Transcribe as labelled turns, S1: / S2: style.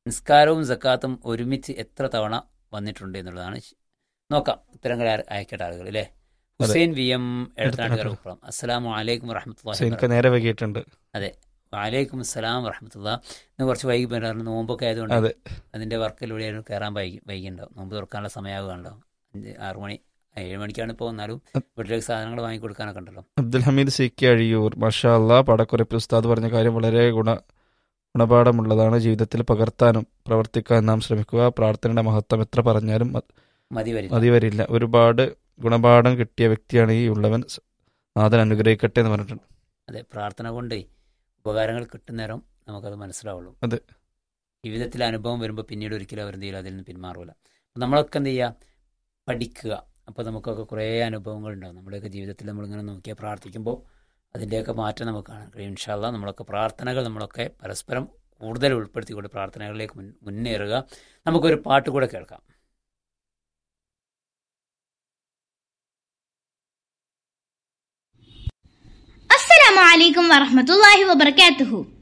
S1: നിസ്കാരവും സക്കാത്തും ഒരുമിച്ച് എത്ര തവണ വന്നിട്ടുണ്ട് എന്നുള്ളതാണ് ശ- നോക്കാം ഉത്തരങ്ങൾ അയ- അയക്കേണ്ട ആളുകൾ അല്ലേ ഹുസൈൻ വി എം എഴുത്തനാട്ടുകാർ ഉപ്പുറം അസ്സലാമു അലൈക്കും വറഹമത്തുള്ളാഹി
S2: എനിക്ക് നേരെ വൈകിയിട്ടുണ്ട്
S1: വലൈക്കും അസ്സലാം വറഹമത്തുള്ള ഇന്ന് കുറച്ച് വൈകി പോയിരുന്നു നോമ്പൊക്കെ ആയതുകൊണ്ട്
S2: അതെ.
S1: അതിന്റെ വർക്കിലൂടെ കയറാൻ വൈകി വൈകിണ്ടാവും നോമ്പ് തുറക്കാനുള്ള സമയമാകുന്നുണ്ടാവും അഞ്ച് ആറു മണി ഏഴ് മണിക്കാണ് ഇപ്പോൾ എന്നാലും വീട്ടിലേക്ക് സാധനങ്ങൾ വാങ്ങിക്കൊടുക്കാനൊക്കെ ഉണ്ടല്ലോ
S2: അബ്ദുൽ ഹമീദ് സി കെ അഴിയൂർ മഷാ അല്ലാ പടക്കുറപ്പ് ഉസ്താദ് പറഞ്ഞ കാര്യം വളരെ ഗുണ ഗുണപാഠമുള്ളതാണ് ജീവിതത്തിൽ പകർത്താനും പ്രവർത്തിക്കാൻ നാം ശ്രമിക്കുക പ്രാർത്ഥനയുടെ മഹത്വം എത്ര പറഞ്ഞാലും മ-
S1: മതി വരില്ല
S2: മതി വരില്ല ഒരുപാട് ഗുണപാഠം കിട്ടിയ വ്യക്തിയാണ് ഈ ഉള്ളവൻ സ് നാഥൻ അനുഗ്രഹിക്കട്ടെ എന്ന് പറഞ്ഞിട്ടുണ്ട്
S1: അതെ പ്രാർത്ഥന കൊണ്ട് ഉപകാരങ്ങൾ കിട്ടുന്നേരം നമുക്കത് മനസ്സിലാവുള്ളൂ
S2: അതെ.
S1: ജീവിതത്തിലെ അനുഭവം വരുമ്പോൾ പിന്നീട് ഒരിക്കലും അവർ എന്ത് ചെയ്യില്ല അതിൽ നിന്ന് പിന്മാറൂല അപ്പം നമ്മളൊക്കെ എന്ത് ചെയ്യുക പഠിക്കുക അപ്പോൾ നമുക്കൊക്കെ കുറേ അനുഭവങ്ങൾ ഉണ്ടാവും നമ്മുടെയൊക്കെ ജീവിതത്തിൽ നമ്മളിങ്ങനെ നോക്കിയാൽ പ്രാർത്ഥിക്കുമ്പോൾ അതിൻ്റെയൊക്കെ മാറ്റം നമുക്ക് കാണാൻ കഴിയും ഇൻഷാല്ല നമ്മളൊക്കെ പ്രാർത്ഥനകൾ നമ്മളൊക്കെ പരസ്പരം കൂടുതൽ ഉൾപ്പെടുത്തിക്കൊണ്ട് പ്രാർത്ഥനകളിലേക്ക് മുൻ മുന്നേറുക നമുക്കൊരു പാട്ട് കൂടെ കേൾക്കാം
S3: السلام عليكم ورحمة الله وبركاته